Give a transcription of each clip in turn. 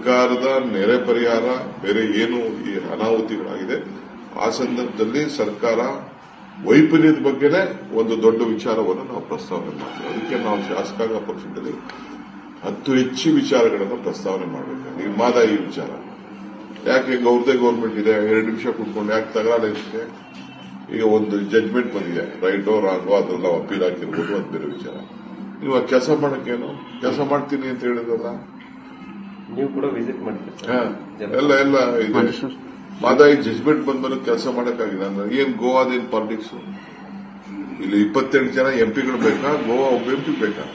ಸರ್ಕಾರದ ನೆರೆ ಪರಿಹಾರ ಬೇರೆ ಏನು ಈ ಅನಾಹುತಿಗಳಾಗಿದೆ ಆ ಸಂದರ್ಭದಲ್ಲಿ ಸರ್ಕಾರ ವೈಫಲ್ಯದ ಬಗ್ಗೆನೇ ಒಂದು ದೊಡ್ಡ ವಿಚಾರವನ್ನು ನಾವು ಪ್ರಸ್ತಾವನೆ ಮಾಡ್ತೀವಿ ಅದಕ್ಕೆ ನಾವು ಶಾಸಕಾಂಗ ಪಕ್ಷದಲ್ಲಿ ಹತ್ತು ಹೆಚ್ಚು ವಿಚಾರಗಳನ್ನು ಪ್ರಸ್ತಾವನೆ ಮಾಡಬೇಕು ಈಗ ಮಾದಾಯಿ ವಿಚಾರ ಯಾಕೆ ಅವ್ರದೇ ಗೌರ್ಮೆಂಟ್ ಇದೆ ಎರಡು ನಿಮಿಷ ಕುತ್ಕೊಂಡು ಯಾಕೆ ತಗರಾಲ ಇರುತ್ತೆ ಈಗ ಒಂದು ಜಡ್ಜ್ಮೆಂಟ್ ಬಂದಿದೆ ರೈಟೋ ರಾಂಗೋ ಅದ್ರಲ್ಲಿ ನಾವು ಅಪೀಲ್ ಹಾಕಿರ್ಬೋದು ಅದು ಬೇರೆ ವಿಚಾರ ನೀವು ಕೆಲಸ ಮಾಡಕ್ಕೇನು ಕೆಲಸ ಮಾಡ್ತೀನಿ ಅಂತ ಹೇಳಿದ್ರಲ್ಲ ನೀವು ಕೂಡ ವಿಸಿಟ್ ಮಾಡ್ತೀರಿ ಹಾ, ಎಲ್ಲ ಎಲ್ಲ ಇದೆ ಮಾದಾಯಿ ಜಜ್ಮೆಂಟ್ ಬಂದ್ಮೇಲೆ ಕೆಲಸ ಮಾಡಕ್ಕಾಗಿಲ್ಲ ಅಂದ್ರೆ ಏನ್ ಗೋವಾದೇನ್ ಪಾಲಿಟಿಕ್ಸ್ ಇಲ್ಲಿ ಇಪ್ಪತ್ತೆಂಟು ಜನ ಎಂಪಿಗಳು ಬೇಕಾ ಗೋವಾ ಒಬ್ಬ ಎಂಪಿ ಬೇಕಾ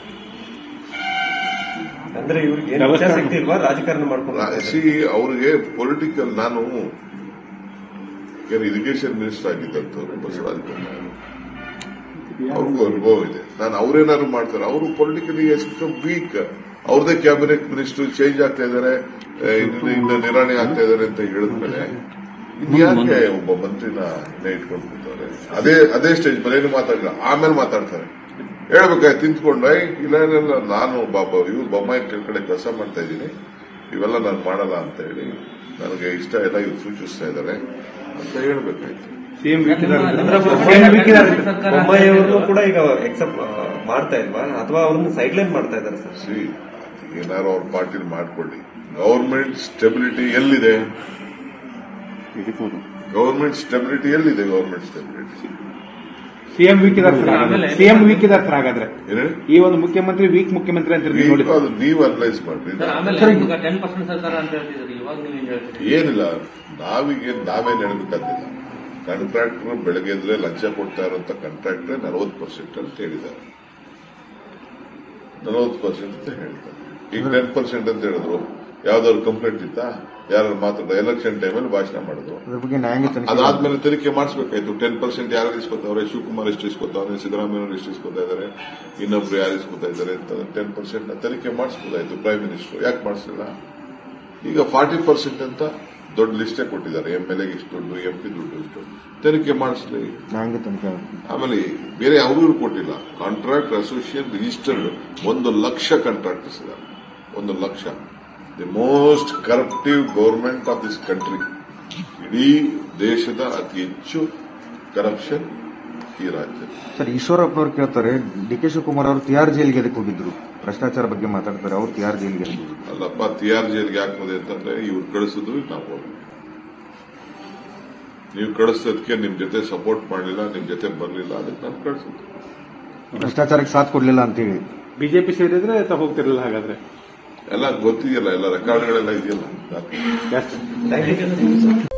ಅಂದ್ರೆ ಇವ್ರಿಗೆ ಏನು ಇಚ್ಛಾಶಕ್ತಿ ಇಲ್ವಾ ರಾಜಕಾರಣ ಮಾಡ್ಕೊಂಡು ಸಿ ಅವ್ರಿಗೆ ಪೊಲಿಟಿಕಲ್ ನಾನು ಏನು ಇರಿಗೇಷನ್ ಮಿನಿಸ್ಟರ್ ಆಗಿದ್ದಂತವ್ರು ಬಸವರಾಜ ಬೊಮ್ಮಾಯಿ ಅವ್ರಿಗೂ ಅನುಭವ ಇದೆ ನಾನು ಅವ್ರೇನಾದ್ರು ಮಾಡ್ತಾರೆ ಅವರು ಪೊಲಿಟಿಕಲಿ ವೀಕ್ ಅವ್ರದೇ ಕ್ಯಾಬಿನೆಟ್ ಮಿನಿಸ್ಟರ್ ಚೇಂಜ್ ಆಗ್ತಾ ಇದಾರೆ ಆ, ಇನ್ನು ಇನ್ನು ನಿರ್ವಹಣೆ ಆಗ್ತಾ ಇದಾರೆ ಅಂತ ಹೇಳಿದ್ಮೇಲೆ ಇನ್ಯಾಕೆ ಒಬ್ಬ ಮಂತ್ರಿನ ಇಲ್ಲೇ ಇಟ್ಕೊಂಡು ಕೂತವ್ರೆ ಅದೇ ಅದೇ ಸ್ಟೇಜ್ ಮೇಲೆ ಏನು ಮಾತಾಡಿಲ್ಲ ಆಮೇಲೆ ಮಾತಾಡ್ತಾರೆ ಹೇಳ್ಬೇಕಾಯ್ತು ತಿಂತ್ಕೊಂಡೆ ಇಲ್ಲ ಇಲ್ಲ ನಾನು ಬಾಬಾ ಇವ್ರು ಬೊಮ್ಮಾಯಿ ಕಡೆ ಕೆಲಸ ಮಾಡ್ತಾ ಇದ್ದೀನಿ ಇವೆಲ್ಲ ನಾನು ಮಾಡಲ್ಲ ಅಂತ ಹೇಳಿ ನನಗೆ ಇಷ್ಟ ಇಲ್ಲ ಇವ್ರು ಸೂಚಿಸ್ತಾ ಇದ್ದಾರೆ ಅಂತ ಹೇಳ್ಬೇಕಾಯ್ತು ಸಿಎಂ ಅಂದ್ರೆ ಬೊಮ್ಮಾಯಿ ಅವ್ರನ್ನು ಕೂಡ ಈಗ ಎಕ್ಸೆಪ್ಟ್ ಮಾಡ್ತಾ ಇಲ್ವಾ ಅಥವಾ ಅವ್ರನ್ನ ಸೈಡ್ ಲೈನ್ ಮಾಡ್ತಾ ಇದ್ದಾರೆ ಸರ್ ಸಿ ಏನಾರು ಅವ್ರ ಪಾರ್ಟಿಲಿ ಮಾಡ್ಕೊಳ್ಳಿ ಗವರ್ಮೆಂಟ್ ಸ್ಟೆಬಿಲಿಟಿ ಎಲ್ಲಿದೆ ಗವರ್ಮೆಂಟ್ ಸ್ಟೆಬಿಲಿಟಿ ಎಲ್ಲಿದೆ ಗವರ್ಮೆಂಟ್ ಸ್ಟೆಬಿಲಿಟಿ ಸಿಎಂ ವೀಕ್ ಇದಾರೆ ಸರ್ ಹಾಗಾದ್ರೆ. ಸಿಎಂ ವೀಕ್ ಇದಾರೆ ಸರ್ ಹಾಗಾದ್ರೆ ಏನೇ ಈ ಒಂದು ಮುಖ್ಯಮಂತ್ರಿ ವೀಕ್ ಮುಖ್ಯಮಂತ್ರಿ ಅಂತ ನೀವು ನೋಡಿ ನೀವು ಅದು ನೀವು ಅನಲೈಸ್ ಮಾಡ್ರಿ ಸರ್ ಆಮೇಲೆ ಈಗ ಟೆನ್ ಪರ್ಸೆಂಟ್ ಸರ್ಕಾರ ಅಂತ ಹೇಳ್ತಿದ್ರಿ ಇವಾಗ ನೀವೇನ್ ಹೇಳ್ತೀರಿ ಏನಿಲ್ಲ ನಾವೀಗ ನಾವೇನ್ ಹೇಳ್ಬೇಕಾದಿಲ್ಲ ಕಾಂಟ್ರಾಕ್ಟರ್ ಬೆಳಗ್ಗೆ ಎದ್ರೆ ಲಂಚ ಕೊಡ್ತಾ ಇರುವಂತ ಕಾಂಟ್ರಾಕ್ಟರ್ ನಲವತ್ತು ಪರ್ಸೆಂಟ್ ಅಂತ ಹೇಳಿದ್ದಾರೆ ನಲವತ್ತು ಪರ್ಸೆಂಟ್ ಅಂತ ಹೇಳ್ತಾರೆ ಈಗ ಟೆನ್ ಪರ್ಸೆಂಟ್ ಅಂತ ಹೇಳಿದ್ರು ಯಾವ್ದಾದ್ರು ಕಂಪ್ಲೇಂಟ್ ಇತ್ತಾ ಯಾರು ಮಾತಾಡ ಎಲೆಕ್ಷನ್ ಟೈಮಲ್ಲಿ ಭಾಷಣ ಮಾಡಿದ್ರು ಅದ್ರ ಬಗ್ಗೆ ನ್ಯಾಯಾಂಗ ತನಿಖೆ ಅದಾದ್ಮೇಲೆ ತನಿಖೆ ಮಾಡಿಸ್ಬೇಕಾಯ್ತು ಟೆನ್ ಪರ್ಸೆಂಟ್ ಯಾರು ಇಸ್ಕೊತಾವ್ರೆ ಶಿವಕುಮಾರ್ ಎಷ್ಟು ಇಸ್ಕೊತಾವ್ರೆ ಸಿದ್ದರಾಮಯ್ಯ ಎಷ್ಟು ಇಸ್ಕೊತಾ ಇದ್ದಾರೆ ಇನ್ನೊಬ್ರು ಯಾರು ಇಸ್ಕೊತಾ ಇದ್ದಾರೆ ಅಂತ ಟೆನ್ ಪರ್ಸೆಂಟ್ ತನಿಖೆ ಮಾಡಿಸ್ಬೋದಾಯ್ತು ಪ್ರೈಮ್ ಮಿನಿಸ್ಟರ್ ಯಾಕೆ ಮಾಡಿಸಿಲ್ಲ ಈಗ ಫಾರ್ಟಿ ಪರ್ಸೆಂಟ್ ಅಂತ ದೊಡ್ಡ ಲಿಸ್ಟೇ ಕೊಟ್ಟಿದ್ದಾರೆ ಎಂ ಎಲ್ ಎಗೆ ಇಷ್ಟು ದುಡ್ಡು ಎಂ ಪಿ ದುಡ್ಡು ಇಷ್ಟು ತನಿಖೆ ಮಾಡಿಸ್ಲಿ ನ್ಯಾಯಾಂಗ ತನಿಖೆ ಆಗುತ್ತೆ. ಆಮೇಲೆ ಬೇರೆ ಯಾವುದೂ ಕೊಟ್ಟಿಲ್ಲ ಕಾಂಟ್ರಾಕ್ಟ್ ಅಸೋಸಿಯೇಷನ್ ರಿಜಿಸ್ಟರ್ಡ್ ಒಂದು ಲಕ್ಷ ಕಾಂಟ್ರಾಕ್ಟರ್ಸ್ ಇದ್ದಾರೆ ಒಂದು lakh the most corruptive government of this country ಇಡೀ ದೇಶದ ಅತಿ ಹೆಚ್ಚು ಕರಪ್ಷನ್ ಈ ರಾಜ್ಯ ಸರ್ ಈಶ್ವರಪ್ಪನವ್ರು ಕೇಳ್ತಾರೆ ಡಿ ಕೆ ಶಿವಕುಮಾರ್ ಅವರು ತಿಹಾರ್ ಜೈಲಿಗೆ ಎದಕ್ಕೆ ಹೋಗಿದ್ರು ಭ್ರಷ್ಟಾಚಾರ ಬಗ್ಗೆ ಮಾತಾಡ್ತಾರೆ ಅವ್ರು ತಿಹಾರ್ ಜೈಲಿಗೆ ಎದಕ್ಕೆ ಹೋಗಿದ್ರು? ಅಲ್ಲಪ್ಪ ತಿಹಾರ್ ಜೈಲ್ಗೆ ಹಾಕೋದೆ ಅಂತಂದ್ರೆ ಇವ್ರು ಕಳಿಸಿದ್ರು ನಾವು ಹೋಗ್ಬೇಕು ನೀವು ಕಳಿಸೋದಕ್ಕೆ ನಿಮ್ ಜೊತೆ ಸಪೋರ್ಟ್ ಮಾಡಲಿಲ್ಲ ನಿಮ್ ಜೊತೆ ಬರಲಿಲ್ಲ ಅದಕ್ಕೆ ನಾನು ಕಳಿಸಿದ್ರು ಭ್ರಷ್ಟಾಚಾರಕ್ಕೆ ಸಾಥ್ ಕೊಡ್ಲಿಲ್ಲ ಅಂತ ಹೇಳಿ ಬಿಜೆಪಿ ಸೇರಿದ್ರೆ ತ ಹೋಗ್ತಿರಲಿಲ್ಲ ಹಾಗಾದ್ರೆ ಎಲ್ಲ ಗೊತ್ತಿದೆಯಲ್ಲ ಎಲ್ಲ ರೆಕಾರ್ಡ್ಗಳೆಲ್ಲ ಇದೆಯಲ್ಲ ಜಾಸ್ತಿ ಥ್ಯಾಂಕ್ ಯು